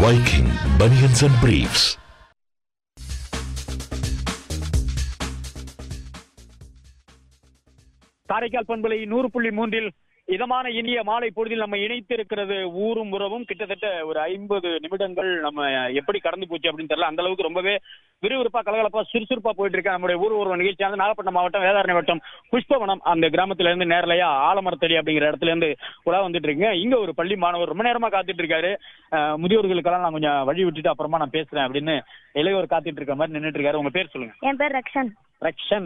Viking Bunions and Briefs. Karaikal பண்பலை நூறு புள்ளி மூன்றில் இதமான இனிய மாலை பொழுதில் நம்ம இணைத்திருக்கிறது ஊரும் உறவும் கிட்டத்தட்ட ஒரு ஐம்பது நிமிடங்கள் நம்ம எப்படி கடந்து போச்சு அப்படின்னு தெரியல அந்த அளவுக்கு ரொம்பவே விறுவிறுப்பா கலகலப்பா சுறுசுறுப்பா போயிட்டு இருக்க நம்முடைய ஊர் ஒரு நிகழ்ச்சியானது நாகப்பட்டினம் மாவட்டம் வேதாரணை வட்டம் புஷ்பவனம் அந்த கிராமத்துல இருந்து நேரலையா ஆலமரத்தடி அப்படிங்கிற இடத்துல இருந்து உலா வந்துட்டு இருக்கீங்க இங்க ஒரு பள்ளி மாணவர் ரொம்ப நேரமா காத்துட்டு இருக்காரு அஹ், முதியோர்களுக்கெல்லாம் நான் கொஞ்சம் வழி விட்டுட்டு அப்புறமா நான் பேசுறேன் அப்படின்னு இளையோர் காத்துட்டு இருக்க மாதிரி நின்னுட்டு இருக்காரு உங்க பேர் சொல்லுங்க என் பேர் ரக்ஷன் ரக்ஷன்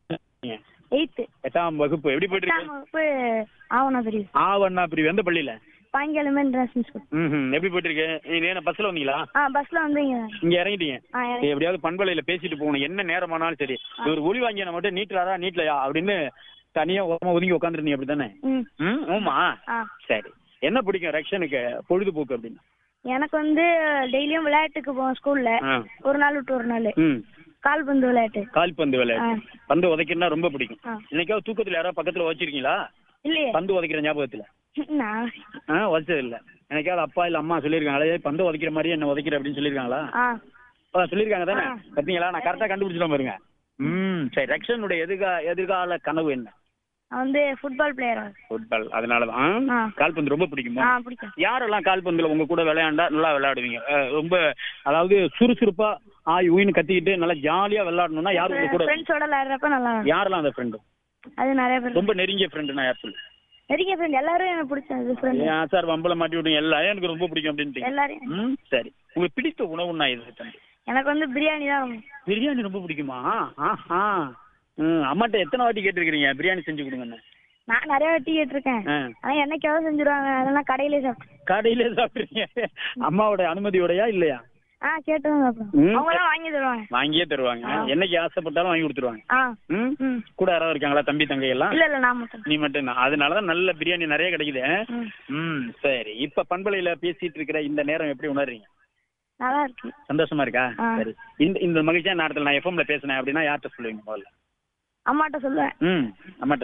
எயித்து எட்டாம் வகுப்பு எப்படி போயிட்டு எட்டாம் இருக்கு வகுப்பு ஆவணா பிரிவு ஆவண்ணா பிரிவு எந்த பள்ளியில பாங்கியாலுமே இன்டர்நேஷனல் ஸ்கூல் ம் எப்படி போயிட்டு இருக்கு நீங்க என்ன பஸ்ல வந்தீங்களா ஆ பஸ்ல வந்து இங்க இங்க இறங்கிட்டீங்க ஆ சரி, இறங்கி- எப்படியாவது பண்பலையில பேசிட்டு போகணும் என்ன நேரமானாலும் சரி இவர் ஒளி வாங்கிய மட்டும் நீட்டுறாரா நீட்லையா அப்படின்னு தனியா ஓரமா ஒதுங்கி உட்காந்துருந்தீங்க அப்படித்தானே ம் ம் ஆமா ஆ சரி என்ன பிடிக்கும் ரக்ஷனுக்கு பொழுதுபோக்கு அப்படின்னு எனக்கு வந்து டெய்லியும் விளையாட்டுக்கு போவோம் ஸ்கூல்ல ஆ. ஒரு நாள் விட்டு ஒரு நாள் ம் கால்பந்து விளையாட்டு கால்பந்து விளையாட்டு பந்து உதைக்கிறதுனா ரொம்ப பிடிக்கும் ஆ. இன்னைக்காவது தூக்கத்துல யாராவது பக்கத்துல வச்சிருக்கீங்களா இல்லையே பந்து உதைக்கிற ஞாபகத்துல நான் ஆ வச்சது இல்ல எனக்காவது அப்பா இல்ல அம்மா சொல்லியிருக்காங்களே "ஏய், பந்து உதைக்கிற மாதிரி என்ன உதைக்கிற அப்படின்னு சொல்லியிருக்காங்களா ஆ ஆ, சொல்லியிருக்காங்க தானே ஆ. பார்த்தீங்களா நான் கரெக்டாக கண்டுபிடிச்சிட்டோம் பாருங்க ம் சரி ரக்ஷனுடைய எதிர்கா எதிர்கால கனவு என்ன நான் வந்து ஃபுட்பால் பிளேயர் ஃபுட்பால் அதனால தான் ஆ. கால்பந்து ரொம்ப பிடிக்குமா ஆ பிடிக்கும் யாரெல்லாம் கால்பந்துல உங்க கூட விளையாண்டா நல்லா விளையாடுவீங்க அஹ், ரொம்ப அதாவது சுறுசுறுப்பா ஆய் ஊயின்னு கத்திக்கிட்டு நல்லா ஜாலியா விளையாடணும்னா யார் உங்க கூட ஃப்ரெண்ட்ஸோட விளையாடுறப்ப நல்லா இருக்கும். யாரெல்லாம் அந்த ஃப்ரெண்டு அது நிறைய பேர் ரொம்ப நெருங்கிய ஃப்ரெண்டுனா யார் சொல்லு நெருங்கிய ஃப்ரெண்ட் எல்லாரும் எனக்கு பிடிச்சது ஃப்ரெண்ட் ஏன் சார் வம்பல மாட்டி விடுங்க எல்லாம் எனக்கு ரொம்ப பிடிக்கும் அப்படின்ட்டு எல்லாரையும் ம் சரி உங்களுக்கு பிடித்த உணவுன்னா எது தம்பி எனக்கு வந்து பிரியாணி தான் ரொம்ப- பிரியாணி ரொம்ப பிடிக்குமா ஆஹா ம் அம்மாட்ட எத்தனை வாட்டி கேட்டிருக்கிறீங்க பிரியாணி செஞ்சு கொடுங்கன்னு நான் நிறைய வாட்டி கேட்டிருக்கேன் ஆ. ஆனா என்னைக்காவது செஞ்சுருவாங்க அதெல்லாம் கடையிலே சாப்பிட்டேன் கடையிலே சாப்பிடுறீங்க அம்மாவோட அனுமதியோடயா இல்லையா ஆ கேட்டு தான் சாப்பிடுவேன் ம். அவங்க தான் வாங்கி தருவாங்க வாங்கியே தருவாங்க ஆ. என்னைக்கு ஆசைப்பட்டாலும் வாங்கி கொடுத்துருவாங்க ஆ ம் ம் கூட யாராவது இருக்காங்களா தம்பி தங்கை எல்லாம் இல்ல இல்ல நான் மட்டும் நீ மட்டும் தான் அதனாலதான் நல்ல பிரியாணி நிறைய கிடைக்குது ம் ம் சரி இப்ப பண்பலையில பேசிட்டு இருக்கிற இந்த நேரம் எப்படி உணர்றீங்க நல்லா இருக்கு சந்தோஷமா இருக்கா ஆ. சரி இந்த இந்த மகிழ்ச்சியா நேரத்துல நான் எஃப்எம்ல பேசினேன் அப்படின்னா யார்கிட்ட சொல்லுவீங்க முதல்ல அம்மாட்ட சொல்லுவேன் ம் அம்மாட்ட